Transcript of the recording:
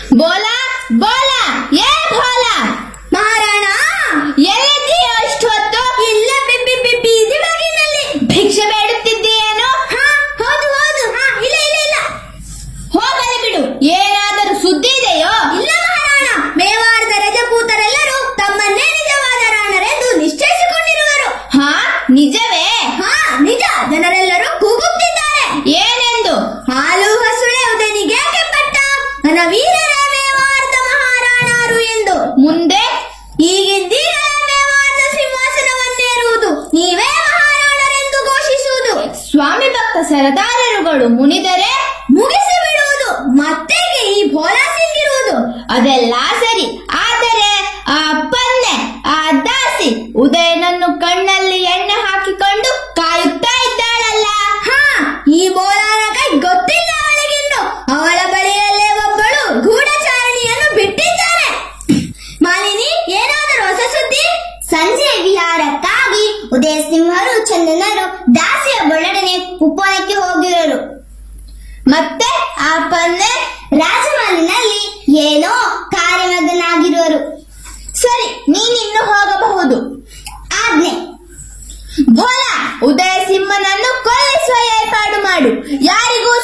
Bola Bola ಏ ಭೋಲಾ ಮಹಾರಾಣ ಎಲ್ಲಿದ್ದೀಯ ಅಷ್ಟೊತ್ತು ಇಲ್ಲ ಬಿಬ್ಬಿ ಬಿಬ್ಬಿ ಇದು ಬಾಗಿಲಿನಲ್ಲಿ ಭಿಕ್ಷೆ ಬೇಡುತ್ತಿದ್ದೀಯೇನು ಹಾ ಹೌದು ಹೌದು ಹಾ ಇಲ್ಲ ಇಲ್ಲ ಇಲ್ಲ ಹೋಗಲಿ ಬಿಡು ಏನಾದರೂ ಸುದ್ದಿ ಇದೆಯೋ ಇಲ್ಲ ಮಹಾರಾಣ ಮೇವಾಡದ ರಜಪೂತರೆಲ್ಲರೂ ತಮ್ಮನ್ನೇ ನಿಜವಾದ ರಾಣರೆಂದು ನಿಶ್ಚಯಿಸಿಕೊಂಡಿರುವರು ಹಾ ನಿಜವೇ ಹಾ ನಿಜ ಜನರೆಲ್ಲರೂ ಕೂಗುತ್ತಿದ್ದಾರೆ ಏನೆಂದು ಹಾಲು ಹಸುಳೆ ಉದನಿಗೆ ಪಟ್ಟ ನನ್ನ ವೀರರೇ ಮೇವಾಡದ ಮಹಾರಾಣರು ಎಂದು ಮುಂದೆ ಈಗಿದ್ದೀಗಲೇ ಮೇವಾಡದ ಸಿಂಹಾಸನವನ್ನೇರುವುದು ನೀವೇ ಮಹಾರಾಣರೆಂದು ಘೋಷಿಸುವುದು ಸ್ವಾಮಿ ಭಕ್ತ ಸರದಾರರುಗಳು ಮುನಿದರೆ ಮುಗಿಸಿ ಬಿಡುವುದು ಮತ್ತೆಗೆ ಈ ಭೋಲಾ ಸಿಂಗ್ ಇರುವುದು ಅದೆಲ್ಲ ಸರಿ ಆದರೆ ಆ ಪನ್ನೆ ಆ ದಾಸಿ ಉದಯನನ್ನು ಕಣ್ಣಲ್ಲಿ ಎಣ್ಣೆ ಹಾಕಿಕೊಂಡು ಕಾಯುತ್ತಾ ಇದ್ದಾಳಲ್ಲ ಹಾ ಈ ಬೋಲಾನ ಕೈ ಗೊತ್ತಿಲ್ಲ ಅವಳಿಗಿನ್ನು ಅವಳ ಬಳಿಯಲ್ಲೇ ಒಬ್ಬಳು ಗೂಢಚಾರಣಿಯನ್ನು ಬಿಟ್ಟಿದ್ದಾನೆ ಮಾಲಿನಿ ಏನಾದರೂ ಹೊಸ ಸುದ್ದಿ ಸಂಜೆ ವಿಹಾರಕ್ಕಾಗಿ ಉದಯ ಸಿಂಹರು ಚಂದನರು ದಾಸಿಯ ಬೊಳಡನೆ ಉಪವನಕ್ಕೆ ಹೋಗಿರರು ಮತ್ತೆ ಆ ಪನ್ನೆ ರಾಜಮನೆಯಲ್ಲಿ ಏನೋ ಕಾರ್ಯಮಗ್ನಾಗಿರುವರು ಸರಿ ನೀನಿನ್ನು ಹೋಗಬಹುದು ಆಜ್ಞೆ ಭೋಲ ಉದಯ ಸಿಂಹನನ್ನು ಕೊಲ್ಲಿಸುವ ಏರ್ಪಾಡು ಮಾಡು ಯಾರಿಗೂ